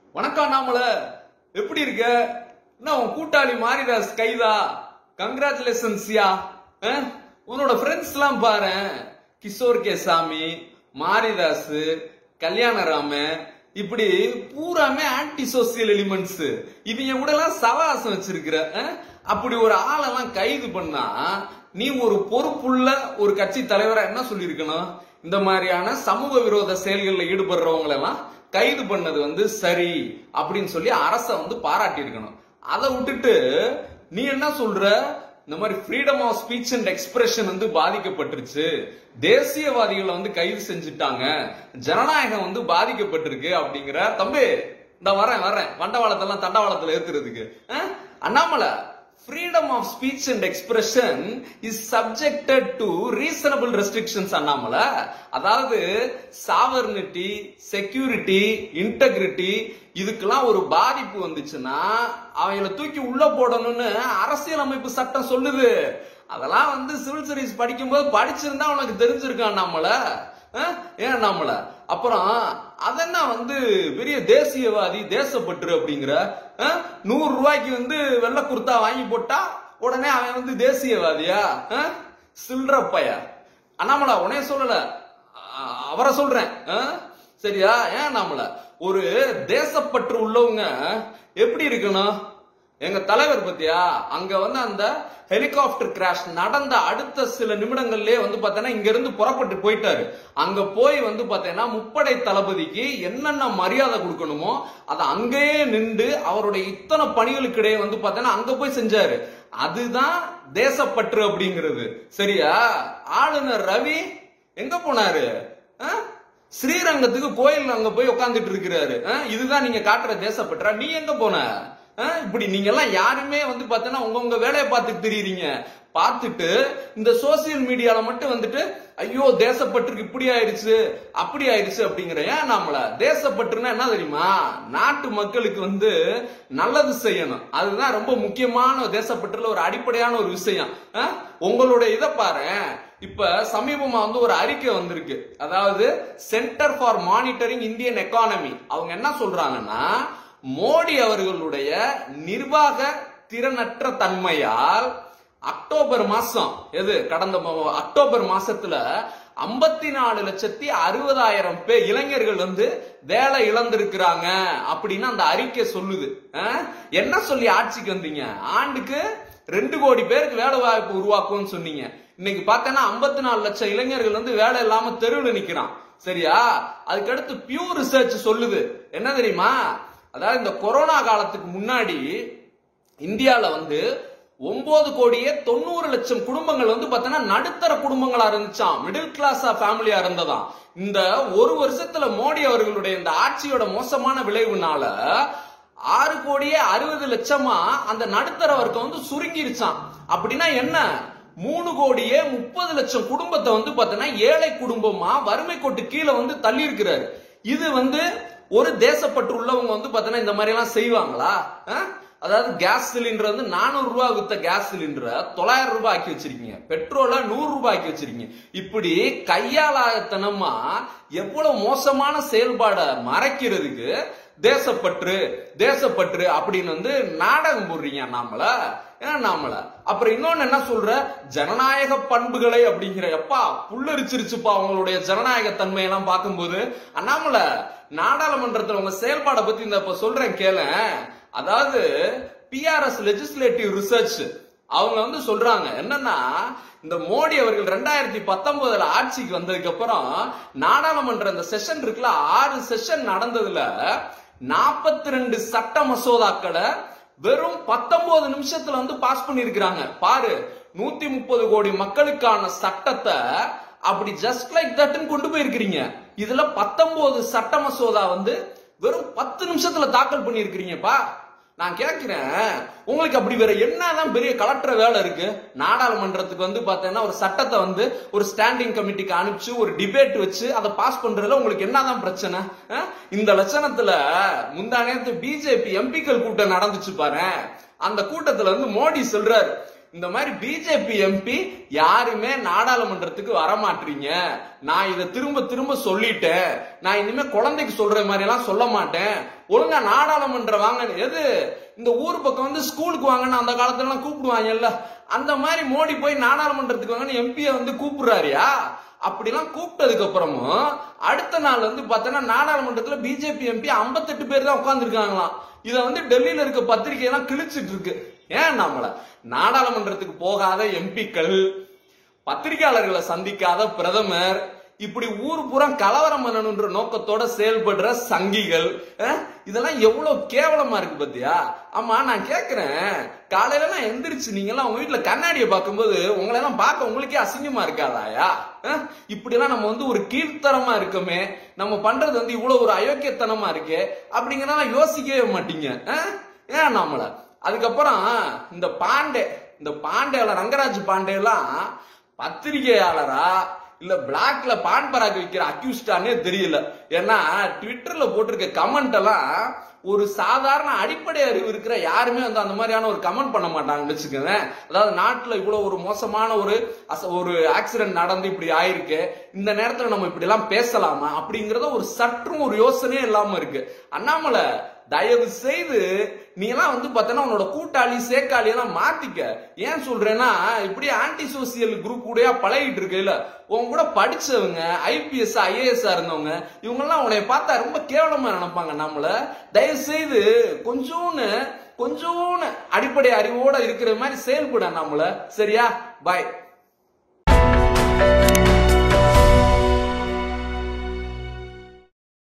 வணக்கம் அண்ணாமலை எப்படி இருக்க என்ன உன் கூட்டாளி மாரிதாஸ் கைதா கங்க்ராச்சுலேஷன்ஸ்யா உன்னோட ஃப்ரெண்ட்ஸ் எல்லாம் பாரு கிஷோர் கே சாமி மாரிதாஸ் கல்யாணராம இப்படி பூராமே ஆன்டி சோசியல் எலிமெண்ட்ஸ் இவங்க கூட எல்லாம் சவாசம் வச்சிருக்கிற அஹ்? அப்படி ஒரு ஆளெல்லாம் கைது பண்ணா நீ ஒரு பொறுப்புள்ள ஒரு கட்சி தலைவரா என்ன சொல்லியிருக்கணும் இந்த மாதிரியான சமூக விரோத செயல்களில் ஈடுபடுறவங்க எல்லாம் கைது பண்ணது வந்து சரி அப்படின்னு சொல்லி அரச வந்து பாராட்டி இருக்கணும் அதை விட்டுட்டு நீ என்ன சொல்ற இந்த மாதிரி freedom of speech and expression வந்து பாதிக்கப்பட்டுருச்சு தேசியவாதிகளை வந்து கைது செஞ்சுட்டாங்க ஜனநாயகம் வந்து பாதிக்கப்பட்டிருக்கு அப்படிங்கிற தம்பி இந்த வரேன் வரேன் வண்டவாளத்தெல்லாம் தண்டவாளத்துல ஏத்துறதுக்கு அஹ்? Annamalai freedom of speech and expression is subjected to reasonable restrictions Annamalai அதாவது சாவர்னிட்டி செக்யூரிட்டி இன்டெகிரிட்டி இதுக்கெல்லாம் ஒரு பாதிப்பு வந்துச்சுன்னா அவங்கள தூக்கி உள்ள போடணும்னு அரசியல் அமைப்பு சட்டம் சொல்லுது அதெல்லாம் வந்து சிவில் சர்வீஸ் படிக்கும்போது படிச்சிருந்தா உனக்கு தெரிஞ்சிருக்கான் அண்ணாமலை அஹ்? ஏன் அண்ணாமலை அப்புறம் அதென்ன வந்து பெரிய தேசியவாதி தேசப்பற்று அப்படிங்கிற அஹ்? நூறு ரூபாய்க்கு வந்து வெள்ளை குர்த்தா வாங்கி போட்டா உடனே அவன் வந்து தேசியவாதியா அஹ்? சில்ற பைய அண்ணாமலை உடனே சொல்லல அ- அவரை சொல்றேன் அஹ்? சரியா ஏன் அண்ணாமலை ஒரு தேசப்பற்று உள்ளவங்க எப்படி இருக்கணும் எங்க தலைவர் பத்தியா அங்க வந்து அந்த ஹெலிகாப்டர் கிராஷ் நடந்த அடுத்த சில நிமிடங்கள்லயே வந்து பாத்தீங்கன்னா இங்க இருந்து புறப்பட்டு போயிட்டாரு அங்க போய் வந்து பாத்தீங்கன்னா முப்படை தளபதிக்கு என்னென்ன மரியாதை கொடுக்கணுமோ அதை அங்கேயே நின்று அவருடைய இத்தனை பணிகளுக்கு இடையே வந்து பாத்தீங்கன்னா அங்க போய் செஞ்சாரு அதுதான் தேசப்பற்று அப்படிங்கிறது சரியா ஆளுநர் ரவி எங்க போனாரு ஆ? ஸ்ரீரங்கத்துக்கு கோயில் அங்க போய் உட்கார்ந்துட்டு இருக்கிறாரு ஆ? இதுதான் நீங்க காட்டுற தேசப்பற்றா நீ எங்க போன ஆ? இப்படி நீங்க எல்லாம் யாருமே வந்து பாத்தீங்கன்னா உங்க உங்க வேலையை பார்த்துட்டு தெரியுறீங்க பார்த்துட்டு இந்த சோசியல் மீடியால மட்டும் வந்துட்டு ஐயோ தேசப்பற்றுக்கு இப்படி ஆயிருச்சு அப்படி ஆயிருச்சு அப்படிங்கிற ஏன் நாமள தேசப்பற்றுனா என்ன தெரியுமா நாட்டு மக்களுக்கு வந்து நல்லது செய்யணும் அதுதான் ரொம்ப முக்கியமான தேசப்பற்றுல ஒரு அடிப்படையான ஒரு விஷயம் ஆ? உங்களுடைய இதை பாரு இப்ப சமீபமா வந்து ஒரு அறிக்கை வந்திருக்கு அதாவது Centre for Monitoring Indian Economy அவங்க என்ன சொல்றாங்கன்னா மோடி அவர்களுடைய நிர்வாக திறனற்ற தன்மையால் அக்டோபர் மாசம் எது கடந்த ம- அக்டோபர் மாசத்துல ஐம்பத்தி நாலு லட்சத்தி அறுபதாயிரம் பேர் இளைஞர்கள் வந்து வேலை இழந்திருக்கிறாங்க அப்படின்னு அந்த அறிக்கை சொல்லுது அஹ்? என்ன சொல்லி ஆட்சிக்கு வந்தீங்க ஆண்டுக்கு ரெண்டு கோடி பேருக்கு வேலை வாய்ப்பு உருவாக்கும்னு சொன்னீங்க இன்னைக்கு பார்த்தோன்னா ஐம்பத்தி நாலு லட்சம் இளைஞர்கள் வந்து வேலை இல்லாம தெருவில் நிக்கிறான் சரியா அதுக்கடுத்து பியூர் ரிசர்ச் சொல்லுது என்ன தெரியுமா அதாவது இந்த கொரோனா காலத்துக்கு முன்னாடி இந்தியால வந்து ஒன்பது கோடியே தொண்ணூறு லட்சம் குடும்பங்கள் வந்து பார்த்தீங்கன்னா நடுத்தர குடும்பங்களா இருந்துச்சாம் மிடில் கிளாஸ் ஃபேமிலியா இருந்ததாம் இந்த ஒரு வருஷத்துல மோடி அவர்களுடைய இந்த ஆட்சியோட மோசமான விளைவுனால ஆறு கோடியே அறுபது லட்சமா அந்த நடுத்தர வர்க்கம் வந்து சுருங்கிருச்சாம் அப்படின்னா என்ன மூணு கோடியே முப்பது லட்சம் குடும்பத்தை வந்து பார்த்தீங்கன்னா ஏழை குடும்பமா வறுமை கோட்டு கீழே வந்து தள்ளி இருக்கிறாரு இது வந்து ஒரு தேசப்பற்று உள்ளவங்க வந்து பார்த்தீங்கன்னா இந்த மாதிரி எல்லாம் செய்வாங்களா ஆ? அதாவது கேஸ் சிலிண்டர் வந்து நானூறு ரூபாய் வித்த கேஸ் சிலிண்டரை தொள்ளாயிரம் ரூபாய் ஆக்கி வச்சிருக்கீங்க பெட்ரோலை நூறு ரூபாய் ஆக்கி வச்சிருக்கீங்க இப்படி கையாளாத்தனமா எவ்வளவு மோசமான செயல்பாடை மறைக்கிறதுக்கு தேசப்பற்று தேசப்பற்று அப்படின்னு வந்து நாடகம் போடுறீங்க நாமள ஏன் நாமள அப்புறம் இன்னொன்னு என்ன சொல்ற ஜனநாயக பண்புகளை அப்படிங்கிற எப்பா புல்லரிச்சிருச்சுப்பா அவங்களுடைய ஜனநாயக தன்மையெல்லாம் பார்க்கும்போது அண்ணாமலை நாடாளுமன்றத்துல உங்க செயல்பாடை பத்தி இந்த இப்ப சொல்றேன் கேள அதாவது பிஆர்எஸ் லெஜிஸ்லேட்டிவ் ரிசர்ச் அவங்க வந்து சொல்றாங்க என்னன்னா இந்த மோடி அவர்கள் ரெண்டாயிரத்தி பத்தொன்பதுல ஆட்சிக்கு வந்ததுக்கு அப்புறம் நாடாளுமன்ற இந்த செஷன் இருக்குல்ல ஆறு செஷன் நடந்ததுல நாற்பத்தி ரெண்டு சட்ட மசோதாக்களை வெறும் பத்தொன்பது நிமிஷத்துல வந்து பாஸ் பண்ணிருக்கிறாங்க பாரு நூத்தி முப்பது கோடி மக்களுக்கான சட்டத்தை அப்படி ஜஸ்ட் லைக் தட்னு கொண்டு போயிருக்கிறீங்க இதுல பத்தொன்பது சட்ட மசோதா வந்து வெறும் பத்து நிமிஷத்துல தாக்கல் பண்ணிருக்கிறீங்கப்பா நான் கேட்கிறேன் உங்களுக்கு அப்படி வேற என்னதான் பெரிய கலெக்டர் வேலை இருக்கு நாடாளுமன்றத்துக்கு வந்து பார்த்தீங்கன்னா ஒரு சட்டத்தை வந்து ஒரு ஸ்டாண்டிங் கமிட்டிக்கு அனுப்பிச்சு ஒரு டிபேட் வச்சு அதை பாஸ் பண்றதுல உங்களுக்கு என்னதான் பிரச்சனை அஹ்? இந்த லட்சணத்துல முந்தா நேரத்து பிஜேபி எம்பிக்கள் கூட்டம் நடந்துச்சு பாரு அந்த கூட்டத்துல வந்து மோடி சொல்றாரு இந்த மாதிரி பிஜேபி எம்பி யாருமே நாடாளுமன்றத்துக்கு வரமாட்டீங்க நான் இதை திரும்ப திரும்ப சொல்லிட்டேன் நான் இனிமே குழந்தைக்கு சொல்ற மாதிரி எல்லாம் சொல்ல மாட்டேன் ஒழுங்கா நாடாளுமன்றம் வாங்க எது இந்த ஊர் பக்கம் வந்து ஸ்கூலுக்கு வாங்கன்னு அந்த காலத்துல எல்லாம் கூப்பிடுவாங்கல்ல அந்த மாதிரி மோடி போய் நாடாளுமன்றத்துக்கு வாங்கன்னு எம்பியை வந்து கூப்பிடுறாருயா அப்படிலாம் கூப்பிட்டதுக்கு அப்புறமும் அடுத்த நாள் வந்து பார்த்தோன்னா நாடாளுமன்றத்துல பிஜேபி எம்பி 58 பேர் தான் உட்கார்ந்துருக்காங்களாம் இதை வந்து டெல்லியில இருக்க பத்திரிகை எல்லாம் கிழிச்சிட்டு இருக்கு ஏன் நம்மள நாடாளுமன்றத்துக்கு போகாத எம்பிக்கள் பத்திரிகையாளர்களை சந்திக்காத பிரதமர் இப்படி ஊர் புறம் கலவரம் பண்ணணுன்ற நோக்கத்தோட செயல்படுற சங்கிகள் அஹ், இதெல்லாம் எவ்வளவு கேவலமா இருக்கு பாத்தியா ஆமா நான் கேக்குறேன் காலையில நான் எந்திரிச்சு நீங்க எல்லாம் உங்க வீட்டுல கண்ணாடியை பார்க்கும்போது உங்களை எல்லாம் பார்க்க உங்களுக்கே அசிங்கமா இருக்காதாயா அஹ், இப்படிலாம் நம்ம வந்து ஒரு கீழ்த்தரமா இருக்கோமே நம்ம பண்றது வந்து இவ்வளவு ஒரு அயோக்கியத்தனமா இருக்கே அப்படிங்கறதெல்லாம் யோசிக்கவே மாட்டீங்க அஹ்? ஏன் நம்மள அதுக்கப்புறம் இந்த பாண்டே இந்த பாண்டேல ரங்கராஜ் பாண்டே எல்லாம் பத்திரிகையாளரா இல்ல பிளாக்ல பான் பராக் விற்கிற அக்யூஸ்டானே தெரியல ஏன்னா ட்விட்டர்ல போட்டிருக்க கமெண்ட் எல்லாம் ஒரு சாதாரண அடிப்படை அறிவு இருக்கிற யாருமே வந்து அந்த மாதிரியான ஒரு கமெண்ட் பண்ண மாட்டாங்கன்னு வச்சுக்கோங்க அதாவது நாட்டுல இவ்வளவு ஒரு மோசமான ஒரு அச- ஒரு ஆக்சிடென்ட் நடந்து இப்படி ஆயிருக்கு இந்த நேரத்துல நம்ம இப்படி எல்லாம் பேசலாமா அப்படிங்கறத ஒரு சற்றும் ஒரு யோசனையே இல்லாம இருக்கு அண்ணாமலை தயவு செய்து நீ எல்லாம் வந்து பார்த்தனா உன்னோட கூட்டாளி சேக்காளி எல்லாம் மாத்திக்க ஏன் சொல்றேன்னா இப்படி ஆன்டி சோசியல் குரூப் கூடயா பழகிட்டு இருக்கையில உன் கூட படிச்சவங்க ஐபிஎஸ் ஐஏஎஸ் இருந்தவங்க இவங்க எல்லாம் உன்னை பார்த்தா ரொம்ப கேவலமா நினைப்பாங்க நம்மள தயவு செய்து கொஞ்சோன்னு கொஞ்சோன்னு அடிப்படை அறிவோட இருக்கிற மாதிரி செயல்பட நம்மள சரியா பாய்